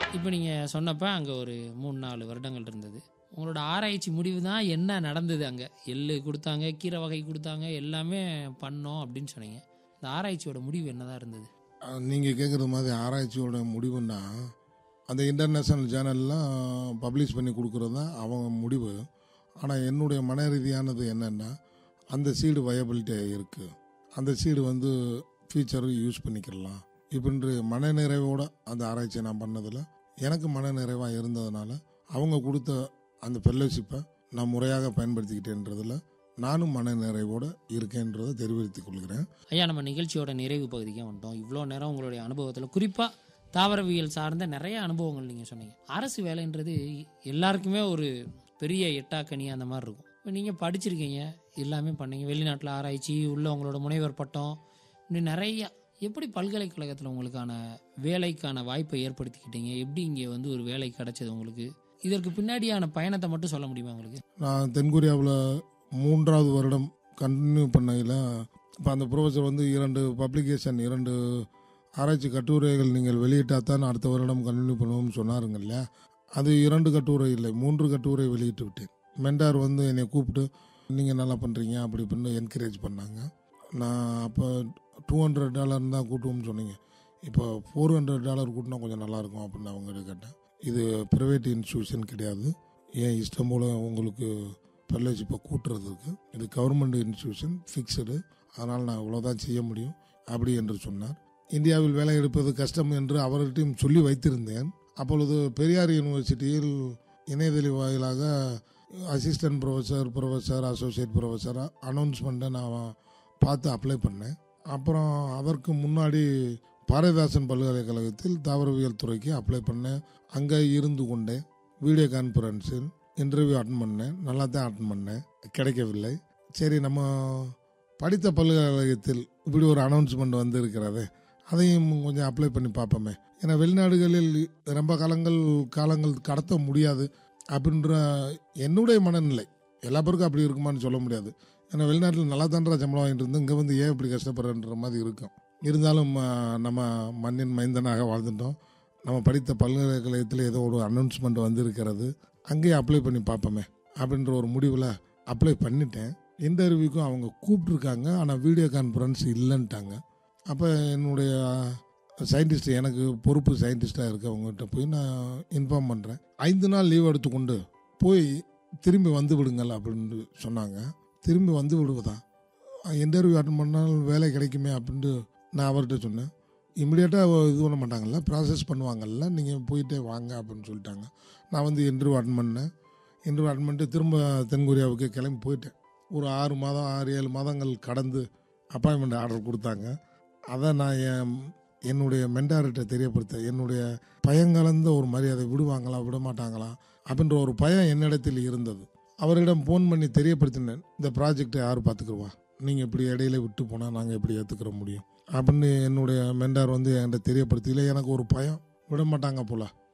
இப்போ நீங்கள் சொன்னப்ப அங்கே ஒரு மூணு நாலு வருடங்கள் இருந்தது உங்களோட ஆராய்ச்சி முடிவு தான் என்ன நடந்தது அங்கே எள்ளு கொடுத்தாங்க கீரை வகை கொடுத்தாங்க எல்லாமே பண்ணோம் அப்படின்னு சொன்னீங்க இந்த ஆராய்ச்சியோட முடிவு என்னதான் இருந்தது நீங்கள் கேட்குறது மாதிரி ஆராய்ச்சியோட முடிவுன்னா அந்த இன்டர்நேஷ்னல் சேனல்லாம் பப்ளிஷ் பண்ணி கொடுக்குறது தான் அவங்க முடிவு ஆனால் என்னுடைய மன ரீதியானது என்னென்னா அந்த சீடு வயபிலிட்டி இருக்குது அந்த சீடு வந்து ஃபியூச்சர் யூஸ் பண்ணிக்கலாம் இப்படின்ற மன நிறைவோட அந்த ஆராய்ச்சியை நான் பண்ணதில் எனக்கு மன நிறைவாக இருந்ததுனால அவங்க கொடுத்த அந்த ஃபெல்லோஷிப்பை நான் முறையாக பயன்படுத்திக்கிட்டேன்றதில் நானும் மன நிறைவோடு இருக்கேன்றதை தெரிவித்துக் கொள்கிறேன் ஐயா நம்ம நிகழ்ச்சியோட நிறைவு பகுதிக்கு வந்துட்டோம் இவ்வளோ நேரம் உங்களுடைய அனுபவத்தில் குறிப்பாக தாவரவியல் சார்ந்த நிறைய அனுபவங்கள் நீங்கள் சொன்னீங்க அரசு வேலைன்றது எல்லாருக்குமே ஒரு பெரிய எட்டாக்கனி அந்த மாதிரி இருக்கும் இப்போ நீங்கள் படிச்சிருக்கீங்க எல்லாமே பண்ணீங்க வெளிநாட்டில் ஆராய்ச்சி உள்ள உங்களோட முனைவர் பட்டம் இப்படி நிறைய எப்படி பல்கலைக்கழகத்தில் உங்களுக்கான வேலைக்கான வாய்ப்பை ஏற்படுத்திக்கிட்டீங்க எப்படி இங்கே வந்து ஒரு வேலை கிடைச்சது உங்களுக்கு இதற்கு பின்னாடியான பயணத்தை மட்டும் சொல்ல முடியுமா உங்களுக்கு நான் தென்கொரியாவில் மூன்றாவது வருடம் கண்டினியூ பண்ணையில் இப்போ அந்த ப்ரொஃபஸர் வந்து இரண்டு பப்ளிகேஷன் இரண்டு ஆராய்ச்சி கட்டுரைகள் நீங்கள் வெளியிட்டால் தான் அடுத்த வருடம் கண்டினியூ பண்ணுவோம்னு சொன்னாருங்க இல்லையா அது இரண்டு கட்டுரை இல்லை மூன்று கட்டுரை வெளியிட்டு விட்டேன் மென்டார் வந்து என்னை கூப்பிட்டு நீங்கள் நல்லா பண்ணுறீங்க அப்படி இப்படின்னு என்கரேஜ் பண்ணாங்க நான் அப்போ டூ ஹண்ட்ரட் டாலர் தான் கூட்டுவோம்னு சொன்னீங்க இப்போ ஃபோர் ஹண்ட்ரட் டாலர் கூட்டினா கொஞ்சம் நல்லாயிருக்கும் அப்படின்னு அவங்ககிட்ட கேட்டேன் இது ப்ரைவேட் இன்ஸ்டியூஷன் கிடையாது ஏன் இஷ்டம் போல் உங்களுக்கு ஃபெல்லோஷிப்பை கூட்டுறதுக்கு இது கவர்மெண்ட் இன்ஸ்டியூஷன் ஃபிக்ஸடு அதனால் நான் இவ்வளோதான் செய்ய முடியும் அப்படி என்று சொன்னார் இந்தியாவில் வேலை எடுப்பது கஷ்டம் என்று அவர்கிட்டையும் சொல்லி வைத்திருந்தேன் அப்பொழுது பெரியார் யூனிவர்சிட்டியில் இணையதளி வாயிலாக assistant professor professor associate professor அனௌன்ஸ்மெண்ட்டை நான் பார்த்து அப்ளை பண்ணேன் அப்புறம் அதற்கு முன்னாடி பாரதிதாசன் பல்கலைக்கழகத்தில் தாவரவியல் துறைக்கு அப்ளை பண்ணேன் அங்கே இருந்து கொண்டே வீடியோ கான்ஃபரன்ஸில் இன்டர்வியூ அட்டன் பண்ணேன் நல்லா தான் அட்டன் பண்ணேன் கிடைக்கவில்லை சரி நம்ம படித்த பல்கலைக்கழகத்தில் இப்படி ஒரு அனௌன்ஸ்மெண்ட் வந்து இருக்கிறது அதையும் கொஞ்சம் அப்ளை பண்ணி பார்ப்போமே ஏன்னா வெளிநாடுகளில் ரொம்ப காலங்கள் காலங்கள் கடத்த முடியாது அப்படின்ற என்னுடைய மனநிலை எல்லா பேருக்கும் அப்படி இருக்குமான்னு சொல்ல முடியாது ஏன்னா வெளிநாட்டில் நல்லா தான்றா சம்பளம் வாங்கிட்டு இருந்து இங்கே வந்து ஏன் இப்படி கஷ்டப்படுறன்ற மாதிரி இருக்கும் இருந்தாலும் ஆ, நம்ம மண்ணின் மைந்தனாக வாழ்ந்துட்டோம் நம்ம படித்த பல்கலைக்கழகத்தில் ஏதோ ஒரு அனௌன்ஸ்மெண்ட் வந்திருக்கிறது அங்கேயே அப்ளை பண்ணி பார்ப்போமே அப்படின்ற ஒரு முடிவில் அப்ளை பண்ணிட்டேன் இன்டர்வியூக்கும் அவங்க கூப்பிட்ருக்காங்க ஆனால் வீடியோ கான்ஃபரன்ஸ் இல்லைன்ட்டாங்க அப்போ என்னுடைய சயின்டிஸ்ட் எனக்கு பொறுப்பு சயின்டிஸ்டாக இருக்க அவங்ககிட்ட போய் நான் இன்ஃபார்ம் பண்ணுறேன் ஐந்து நாள் லீவ் எடுத்துக்கொண்டு போய் திரும்பி வந்து விடுங்கள் அப்படின்னு சொன்னாங்க திரும்பி வந்து விடுவதா இன்டர்வியூ அட்டன் பண்ணால் வேலை கிடைக்குமே அப்படின்ட்டு நான் அவர்கிட்ட சொன்னேன் இமிடியேட்டாக இது பண்ண மாட்டாங்கல்ல ப்ராசஸ் பண்ணுவாங்கல்ல நீங்கள் போயிட்டே வாங்க அப்படின்னு சொல்லிட்டாங்க நான் வந்து இன்டர்வியூ அட்டன் பண்ணேன் இன்டர்வியூ அட்டன் பண்ணிட்டு திரும்ப தென்கொரியாவுக்கு கிளம்பி போயிட்டேன் ஒரு ஆறு மாதம் ஆறு ஏழு மாதங்கள் கடந்து அப்பாயின்மெண்ட் ஆர்டர் கொடுத்தாங்க அதை நான் என் என்னுடைய மென்டார்கிட்ட தெரியப்படுத்த என்னுடைய பயங்கலந்த ஒரு மரியாதை விடுவாங்களா விட மாட்டாங்களா அப்படின்ற ஒரு பயம் என்னிடத்தில் இருந்தது அவரிடம் ஃபோன் பண்ணி தெரியப்படுத்தினேன் இந்த ப்ராஜெக்டை யார் பார்த்துக்குருவா நீங்கள் இப்படி இடையில விட்டு போனால் நாங்கள் எப்படி ஏற்றுக்கிற முடியும் அப்படின்னு என்னுடைய மென்டார் வந்து என்கிட்ட தெரியப்படுத்தல எனக்கு ஒரு பயம் விட மாட்டாங்க போல